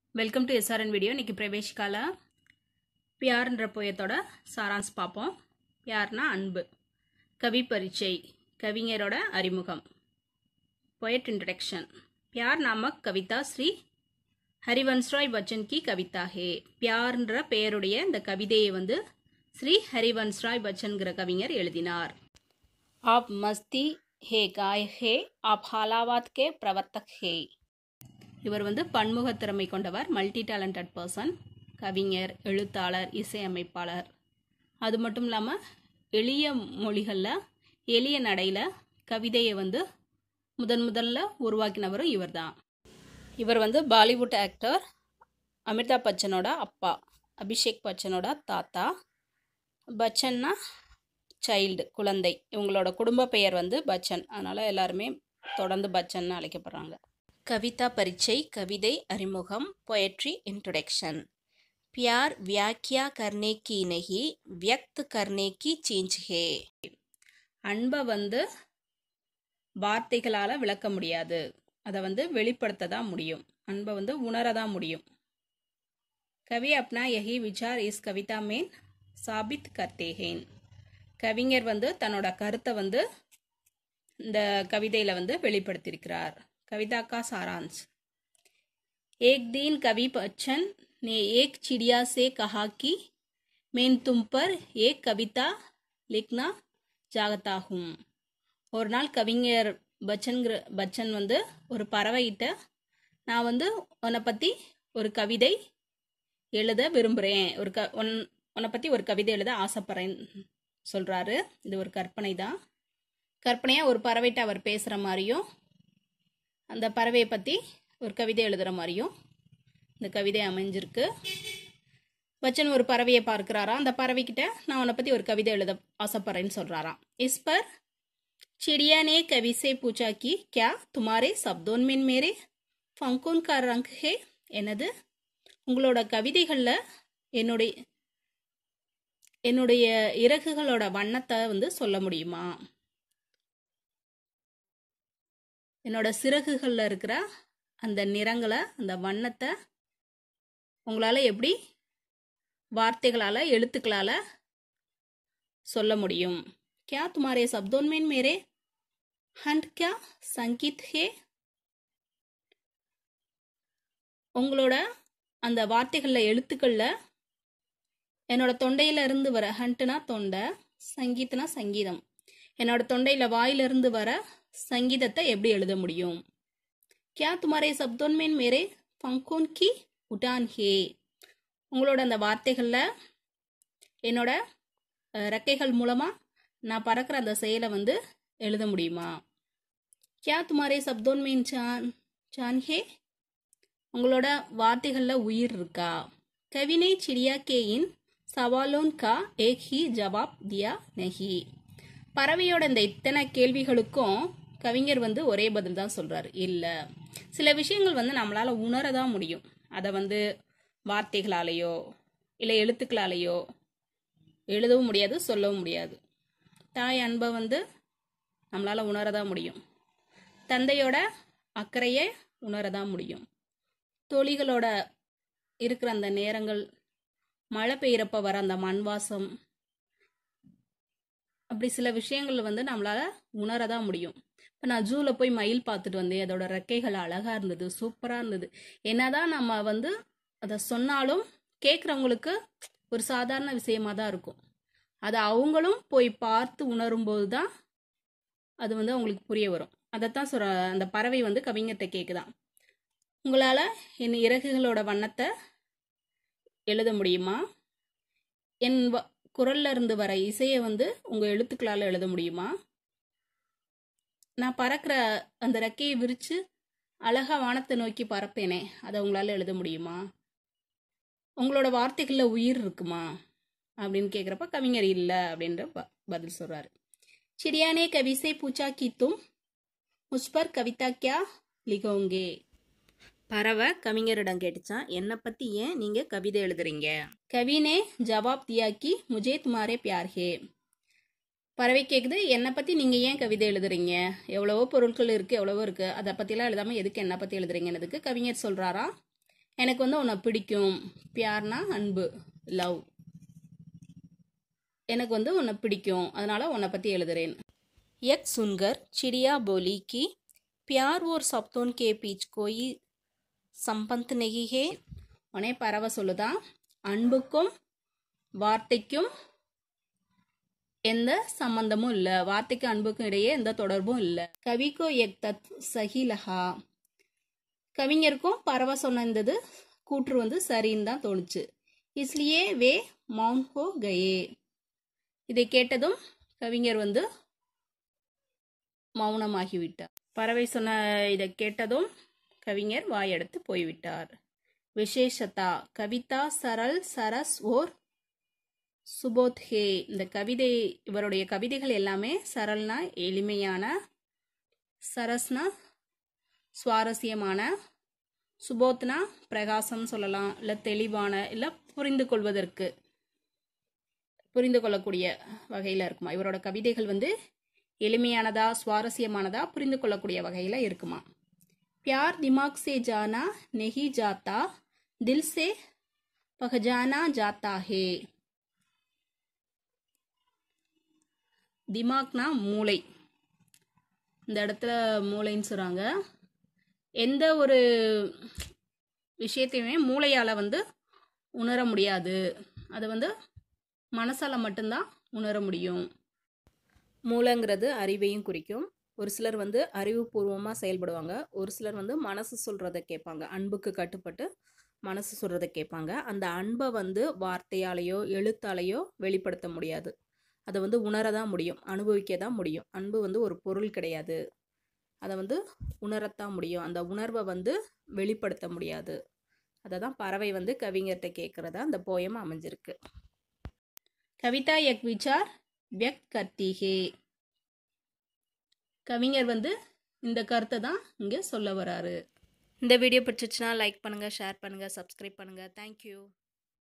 welcome to SRN video இன்னைக்கு பிரவேஷ்கால பியார்ன்ற போயத்தோட சாராம்ஸ் பார்ப்போம் பியார்னா அன்பு கவி பரீட்சை கவிஞரோட அறிமுகம் போயட் இன்ட்ரடக்ஷன் பியார் நாமக் கவிதா ஸ்ரீ ஹரிவன்ஸ்ராய் பச்சன் கி கவிதா ஹே பியார்ன்ற பெயருடைய இந்த கவிதையை வந்து ஸ்ரீ ஹரிவன்ஸ்ராய் பச்சன்கிற கவிஞர் எழுதினார் ஆப் மஸ்தி ஹே காய் ஹே ஆப் ஹாலாவாத் கே பிரவர்த்தக் ஹே இவர் வந்து பன்முக திறமை கொண்டவர் மல்டி டேலண்டட் பர்சன் கவிஞர் எழுத்தாளர் இசையமைப்பாளர் அது மட்டும் இல்லாமல் எளிய மொழிகளில் எளிய நடையில் கவிதையை வந்து முதன் முதல்ல உருவாக்கினவரும் இவர் தான் இவர் வந்து பாலிவுட் ஆக்டர் அமிதாப் பச்சனோட அப்பா அபிஷேக் பச்சனோட தாத்தா பச்சன்னா சைல்டு குழந்தை இவங்களோட குடும்ப பெயர் வந்து பச்சன் அதனால் எல்லாருமே தொடர்ந்து பச்சன் அழைக்கப்படுறாங்க கவிதா பரீட்சை கவிதை அறிமுகம் பொயட்ரி இன்ட்ரொடக்ஷன் प्यार व्याख्या करने की नहीं व्यक्त करने की चीज है அன்பை வந்து வார்த்தைகளால் விளக்க முடியாது அதை வந்து வெளிப்படுத்த தான் முடியும் அன்பை வந்து உணர தான் முடியும் கவி அப்னா யஹி விசார் இஸ் கவிதா மேன் சாபித் கர்த்தேஹேன் கவிஞர் வந்து தன்னோட கருத்தை வந்து இந்த கவிதையில் வந்து வெளிப்படுத்தியிருக்கிறார் कविता का सारांश एक दिन कवि बच्चन ने एक चिड़िया से कहा कि मैं तुम पर एक कविता लिखना चाहता हूँ ஒரு நாள் கவிஞர் பச்சன்கிற பச்சன் வந்து ஒரு பறவைகிட்ட நான் வந்து உன்னை பற்றி ஒரு கவிதை எழுத விரும்புகிறேன் ஒரு க உன் உன்னை பற்றி ஒரு கவிதை எழுத ஆசைப்பட்றேன் சொல்கிறாரு இது ஒரு கற்பனை தான் கற்பனையாக ஒரு பறவைகிட்ட அவர் பேசுகிற மாதிரியும் அந்த பறவையை பற்றி ஒரு கவிதை எழுதுகிற மாதிரியும் இந்த கவிதை அமைஞ்சிருக்கு பச்சன் ஒரு பறவையை பார்க்குறாராம் அந்த பறவைக்கிட்ட நான் உன்னை பற்றி ஒரு கவிதை எழுத ஆசைப்பட்றேன்னு சொல்கிறாராம் இஸ் பர் चिड़िया ने कवि से पूछा कि क्या तुम्हारे शब्दों में मेरे फंकों का रंग है என்னது உங்களோட கவிதைகளில் என்னுடைய என்னுடைய இறகுகளோட வண்ணத்தை வந்து சொல்ல முடியுமா என்னோட சிறகுகளில் இருக்கிற அந்த நிறங்களை அந்த வண்ணத்தை உங்களால் எப்படி வார்த்தைகளால் எழுத்துக்களால் சொல்ல முடியும் क्या तुम्हारे शब्दों में मेरे हंट क्या संगीत है உங்களோட அந்த வார்த்தைகளில் எழுத்துக்களில் என்னோட தொண்டையில இருந்து வர ஹண்ட்டுனா தொண்டை சங்கீத்னா சங்கீதம் என்னோட தொண்டையில் வாயிலிருந்து வர சங்கீதத்தை எப்படி எழுத முடியும் கியா துமாரே சப்தோன் மேன் மேரே ஃபங்கோன் கி உட்டான் ஹே உங்களோட அந்த வார்த்தைகளில் என்னோட ரெக்கைகள் மூலமாக நான் பறக்கிற அந்த செயலை வந்து எழுத முடியுமா கியா துமாரே சப்தோன் மீன் சான் சான் ஹே உங்களோட வார்த்தைகளில் உயிர் இருக்கா கவினை சிடியா கேயின் சவாலோன் கா ஏக் ஹி ஜவாப் தியா நெஹி பறவையோட இந்த இத்தனை கேள்விகளுக்கும் கவிஞர் வந்து ஒரே பதில் தான் சொல்கிறாரு இல்லை சில விஷயங்கள் வந்து நம்மளால் உணர தான் முடியும் அதை வந்து வார்த்தைகளாலேயோ இல்லை எழுத்துக்களாலேயோ எழுதவும் முடியாது சொல்லவும் முடியாது தாய் அன்பை வந்து நம்மளால் உணரதான் முடியும் தந்தையோட அக்கறையை உணரதான் முடியும் தோழிகளோட இருக்கிற அந்த நேரங்கள் மழை பெய்கிறப்ப வர அந்த மண் வாசம் அப்படி சில விஷயங்கள் வந்து நம்மளால் உணரதான் முடியும் இப்போ நான் ஜூவில் போய் மயில் பார்த்துட்டு வந்தேன் அதோட ரெக்கைகள் அழகாக இருந்தது சூப்பராக இருந்தது என்னதான் நம்ம வந்து அதை சொன்னாலும் கேட்குறவங்களுக்கு ஒரு சாதாரண விஷயமா தான் இருக்கும் அதை அவங்களும் போய் பார்த்து உணரும்போது தான் அது வந்து அவங்களுக்கு புரிய வரும் அதைத்தான் சொல்ற அந்த பறவை வந்து கவிஞர்கிட்ட கேட்குதான் உங்களால் என் இறகுகளோட வண்ணத்தை எழுத முடியுமா என் வ குரல்ல இருந்து வர இசையை வந்து உங்கள் எழுத்துக்களால் எழுத முடியுமா நான் பறக்கிற அந்த ரெக்கையை விரித்து அழகா வானத்தை நோக்கி பறப்பேனே அதை உங்களால் எழுத முடியுமா உங்களோட வார்த்தைகளில் உயிர் இருக்குமா அப்படின்னு கேட்குறப்ப கவிஞர் இல்லை அப்படின்ற ப பதில் சொல்கிறாரு சிடியானே கவிசை பூச்சா கி தும் முஸ்பர் கவிதா கியா லிகோங்கே பறவை கவிஞரிடம் கேட்டுச்சான் என்னை பற்றி ஏன் நீங்கள் கவிதை எழுதுறீங்க கவினே ஜவாப் தியா கி முஜே துமாரே பியார் ஹே பறவை கேட்குது என்னை பற்றி நீங்கள் ஏன் கவிதை எழுதுறீங்க எவ்வளவோ பொருட்கள் இருக்குது எவ்வளவோ இருக்குது அதை பற்றிலாம் எழுதாமல் எதுக்கு என்னை பற்றி எழுதுறீங்கன்னதுக்கு கவிஞர் சொல்கிறாரா எனக்கு வந்து உன்னை பிடிக்கும் பியார்னா அன்பு லவ் எனக்கு வந்து உன்னை பிடிக்கும் அதனால உன்னை பற்றி எழுதுறேன் एक सुनकर चिड़िया बोली कि प्यार और शब्दों के बीच कोई संबंध नहीं है உடனே பறவை சொல்லுதான் அன்புக்கும் வார்த்தைக்கும் எந்த சம்பந்தமும் இல்லை வார்த்தைக்கு அன்புக்கும் இடையே எந்த தொடர்பும் இல்லை கவிக்கோ எக் தத் சஹிலஹா கவிஞருக்கும் பறவை சொன்ன இந்த கூற்று வந்து சரின்னு தான் தோணுச்சு இஸ்லியே வே மவுன் ஹோ கயே இதை கேட்டதும் கவிஞர் வந்து மௌனமாகிவிட்டார் பறவை சொன்ன இதை கேட்டதும் கவிஞர் வாயெடுத்து போய்விட்டார் விசேஷதா கவிதா சரல் சரஸ் ஓர் சுபோத்ஹே இந்த கவிதை இவருடைய கவிதைகள் எல்லாமே சரல்னா எளிமையான சரஸ்னா சுவாரஸ்யமான சுபோத்னா பிரகாசம் சொல்லலாம் இல்லை தெளிவான இல்லை புரிந்து கொள்வதற்கு புரிந்து கொள்ளக்கூடிய வகையில் இருக்குமா இவரோட கவிதைகள் வந்து எளிமையானதா சுவாரஸ்யமானதா புரிந்து கொள்ளக்கூடிய வகையில் இருக்குமா प्यार दिमाग से जाना नहीं जाता दिल से पहचाना जाता है திமாக்னா மூளை இந்த இடத்துல மூளைன்னு சொல்கிறாங்க எந்த ஒரு விஷயத்தையுமே மூளையால் வந்து உணர முடியாது அதை வந்து மனசால் மட்டும்தான் உணர முடியும் மூளைங்கிறது அறிவையும் குறிக்கும் ஒரு சிலர் வந்து அறிவுபூர்வமாக செயல்படுவாங்க ஒரு சிலர் வந்து மனசு சொல்கிறத கேட்பாங்க அன்புக்கு கட்டுப்பட்டு மனசு சொல்கிறத கேட்பாங்க அந்த அன்பை வந்து வார்த்தையாலேயோ எழுத்தாலேயோ வெளிப்படுத்த முடியாது அதை வந்து உணர தான் முடியும் அனுபவிக்க தான் முடியும் அன்பு வந்து ஒரு பொருள் கிடையாது அதை வந்து உணரத்தான் முடியும் அந்த உணர்வை வந்து வெளிப்படுத்த முடியாது அதை தான் பறவை வந்து கவிஞர்கிட்ட கேட்குறதா அந்த போயம் அமைஞ்சிருக்கு கவிதா எக் விசார் வியக்த் கர்த்திகே கவிஞர் வந்து இந்த கருத்தை தான் இங்கே சொல்ல வராரு இந்த வீடியோ பிடிச்சிச்சுன்னா லைக் பண்ணுங்கள் ஷேர் பண்ணுங்கள் சப்ஸ்கிரைப் பண்ணுங்கள் தேங்க்யூ